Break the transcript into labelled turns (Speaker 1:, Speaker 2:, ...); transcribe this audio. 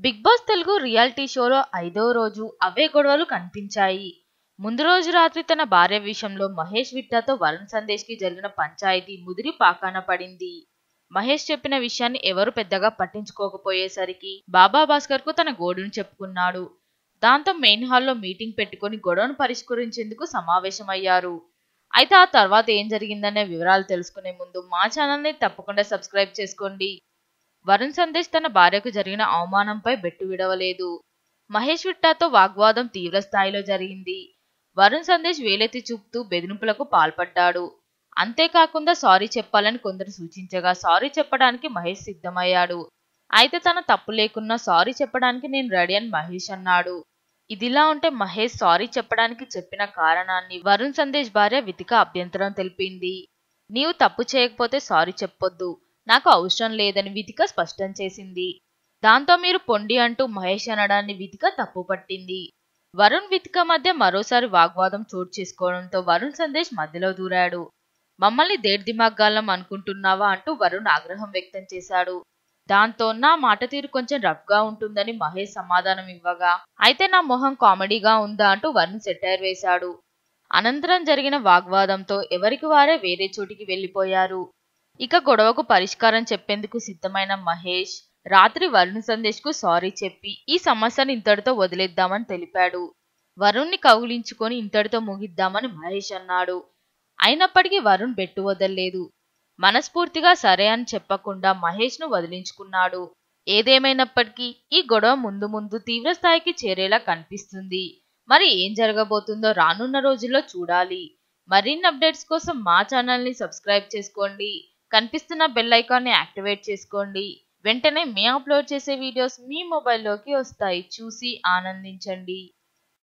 Speaker 1: big boss Telugu reality షోలో ఐదవ రోజు అవే గొడవలు కనిపించాయి ముందు రోజు రాత్రి తన భార్య విషయంలో మహేష్ విట్టాతో వరుణ్ సందేశ్ కి జరిగిన పంచాయతీ ముదిరి పాకాన పడింది మహేష్ చెప్పిన విషయాన్ని ఎవరు పెద్దగా పట్టించుకోకపోయేసరికి బాబా భాస్కర్ కు తన గోడును చెప్పుకున్నాడు దాంతో మెయిన్ హాల్లో మీటింగ్ పెట్టుకుని గొడవను పరిష్కరించేందుకు సమావేశమయ్యారు అయితే ఆ తర్వాత ఏం జరిగిందనే వివరాలు తెలుసుకునే ముందు మా ఛానల్ని తప్పకుండా సబ్స్క్రైబ్ చేసుకోండి వరుణ్ సందేశ్ తన భార్యకు జరిగిన అవమానంపై బెట్టు విడవలేదు మహేష్ విట్టాతో వాగ్వాదం తీవ్ర స్థాయిలో జరిగింది వరుణ్ సందేశ్ వేలెత్తి చూపుతూ బెదిరింపులకు పాల్పడ్డాడు అంతేకాకుండా సారీ చెప్పాలని కొందరు సూచించగా సారీ చెప్పడానికి మహేష్ సిద్ధమయ్యాడు అయితే తన తప్పు లేకున్నా సారీ చెప్పడానికి నేను రెడీ అని మహేష్ అన్నాడు ఇదిలా ఉంటే మహేష్ సారీ చెప్పడానికి చెప్పిన కారణాన్ని వరుణ్ సందేశ్ భార్య వితిక అభ్యంతరం తెలిపింది నీవు తప్పు చేయకపోతే సారీ చెప్పొద్దు నాకు అవసరం లేదని వితిక స్పష్టం చేసింది దాంతో మీరు పొండి అంటూ మహేష్ అనడాన్ని వితిక తప్పు పట్టింది వరుణ్ వితిక మధ్య మరోసారి వాగ్వాదం చోటు చేసుకోవడంతో వరుణ్ సందేశ్ మధ్యలో దూరాడు మమ్మల్ని దేడ్ దిమాగ్గాలం అనుకుంటున్నావా అంటూ వరుణ్ ఆగ్రహం వ్యక్తం చేశాడు దాంతో నా మాట తీరు కొంచెం రఫ్ గా ఉంటుందని మహేష్ సమాధానం ఇవ్వగా అయితే నా మొహం కామెడీగా ఉందా అంటూ వరుణ్ సెటైర్ వేశాడు అనంతరం జరిగిన వాగ్వాదంతో ఎవరికి వారే వేరే చోటికి వెళ్లిపోయారు ఇక గొడవకు పరిష్కారం చెప్పేందుకు సిద్ధమైన మహేష్ రాత్రి వరుణ్ సందేశ్ కు సారీ చెప్పి ఈ సమస్యను ఇంతటితో వదిలేద్దామని తెలిపాడు వరుణ్ని కౌగిలించుకొని ఇంతటితో ముగిద్దామని మహేష్ అన్నాడు అయినప్పటికీ వరుణ్ బెట్టు వదల్లేదు మనస్ఫూర్తిగా సరే అని చెప్పకుండా మహేష్ ను వదిలించుకున్నాడు ఏదేమైనప్పటికీ ఈ గొడవ ముందు ముందు తీవ్ర స్థాయికి చేరేలా కనిపిస్తుంది మరి ఏం జరగబోతుందో రానున్న రోజుల్లో చూడాలి మరిన్ని అప్డేట్స్ కోసం మా ఛానల్ని సబ్స్క్రైబ్ చేసుకోండి కనిపిస్తున్న బెల్ ఐకాన్ని యాక్టివేట్ చేసుకోండి వెంటనే మేము అప్లోడ్ చేసే వీడియోస్ మీ మొబైల్లోకి వస్తాయి చూసి ఆనందించండి